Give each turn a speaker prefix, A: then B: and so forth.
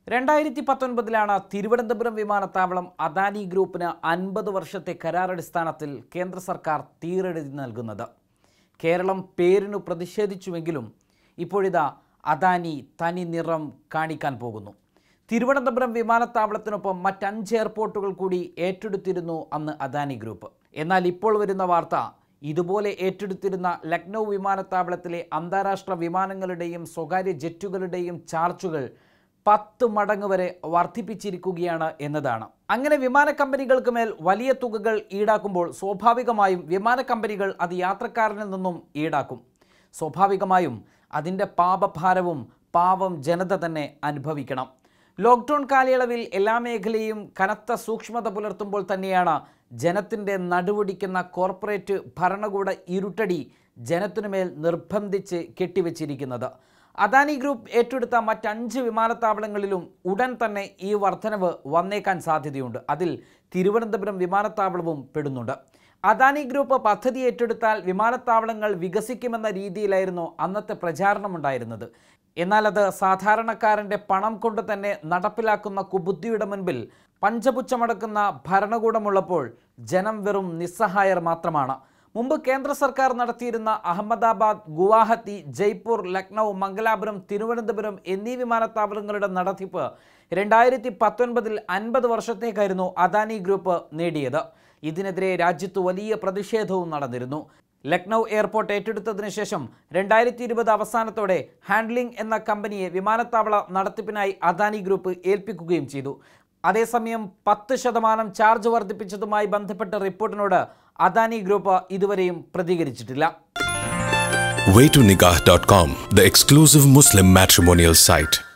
A: രണ്ടായിരത്തി പത്തൊൻപതിലാണ് തിരുവനന്തപുരം വിമാനത്താവളം അദാനി ഗ്രൂപ്പിന് അൻപത് വർഷത്തെ കരാറടിസ്ഥാനത്തിൽ കേന്ദ്ര സർക്കാർ തീരെഴുതി നൽകുന്നത് കേരളം പേരിനു പ്രതിഷേധിച്ചുവെങ്കിലും ഇപ്പോഴിതാ അദാനി തനി നിറം കാണിക്കാൻ പോകുന്നു തിരുവനന്തപുരം വിമാനത്താവളത്തിനൊപ്പം മറ്റഞ്ച് എയർപോർട്ടുകൾ കൂടി ഏറ്റെടുത്തിരുന്നു അന്ന് അദാനി ഗ്രൂപ്പ് എന്നാൽ ഇപ്പോൾ വരുന്ന വാർത്ത ഇതുപോലെ ഏറ്റെടുത്തിരുന്ന ലക്നൗ വിമാനത്താവളത്തിലെ അന്താരാഷ്ട്ര വിമാനങ്ങളുടെയും സ്വകാര്യ ജെറ്റുകളുടെയും ചാർജുകൾ പത്ത് മടങ്ങ് വരെ വർദ്ധിപ്പിച്ചിരിക്കുകയാണ് എന്നതാണ് അങ്ങനെ വിമാന കമ്പനികൾക്ക് മേൽ വലിയ തുകകൾ ഈടാക്കുമ്പോൾ സ്വാഭാവികമായും വിമാന കമ്പനികൾ അത് യാത്രക്കാരനിൽ നിന്നും ഈടാക്കും സ്വാഭാവികമായും അതിൻ്റെ പാപഭാരവും പാവം ജനത തന്നെ അനുഭവിക്കണം ലോക്ക്ഡൗൺ കാലയളവിൽ എല്ലാ മേഖലയും കനത്ത സൂക്ഷ്മത പുലർത്തുമ്പോൾ തന്നെയാണ് ജനത്തിൻ്റെ നടുവൊടിക്കുന്ന കോർപ്പറേറ്റ് ഭരണകൂട ഇരുട്ടടി ജനത്തിനുമേൽ നിർബന്ധിച്ച് കെട്ടിവെച്ചിരിക്കുന്നത് അദാനി ഗ്രൂപ്പ് ഏറ്റെടുത്ത മറ്റഞ്ച് വിമാനത്താവളങ്ങളിലും ഉടൻ തന്നെ ഈ വർധനവ് വന്നേക്കാൻ സാധ്യതയുണ്ട് അതിൽ തിരുവനന്തപുരം വിമാനത്താവളവും പെടുന്നുണ്ട് അദാനി ഗ്രൂപ്പ് പദ്ധതി ഏറ്റെടുത്താൽ വിമാനത്താവളങ്ങൾ വികസിക്കുമെന്ന രീതിയിലായിരുന്നു അന്നത്തെ പ്രചാരണമുണ്ടായിരുന്നത് എന്നാൽ അത് സാധാരണക്കാരൻ്റെ പണം കൊണ്ട് തന്നെ നടപ്പിലാക്കുന്ന കുബുദ്ധിയുടെ മുൻപിൽ പഞ്ചപുച്ഛമടക്കുന്ന ഭരണകൂടമുള്ളപ്പോൾ ജനം വെറും നിസ്സഹായർ മാത്രമാണ് മുമ്പ് കേന്ദ്ര സർക്കാർ നടത്തിയിരുന്ന അഹമ്മദാബാദ് ഗുവാഹത്തി ജയ്പൂർ ലക്നൗ മംഗലാപുരം തിരുവനന്തപുരം എന്നീ വിമാനത്താവളങ്ങളുടെ നടത്തിപ്പ് രണ്ടായിരത്തി പത്തൊൻപതിൽ അൻപത് വർഷത്തേക്കായിരുന്നു അദാനി ഗ്രൂപ്പ് നേടിയത് ഇതിനെതിരെ രാജ്യത്ത് വലിയ പ്രതിഷേധവും നടന്നിരുന്നു ലക്നൗ എയർപോർട്ട് ഏറ്റെടുത്തതിനു ശേഷം രണ്ടായിരത്തി ഇരുപത് അവസാനത്തോടെ ഹാൻഡ്ലിംഗ് എന്ന കമ്പനിയെ വിമാനത്താവള നടത്തിപ്പിനായി അദാനി ഗ്രൂപ്പ് ഏൽപ്പിക്കുകയും ചെയ്തു അതേസമയം പത്ത് ശതമാനം ചാർജ് വർദ്ധിപ്പിച്ചതുമായി ബന്ധപ്പെട്ട റിപ്പോർട്ടിനോട് അദാനി ഗ്രൂപ്പ് ഇതുവരെയും പ്രതികരിച്ചിട്ടില്ല
B: waytonikah.com, the exclusive Muslim matrimonial site.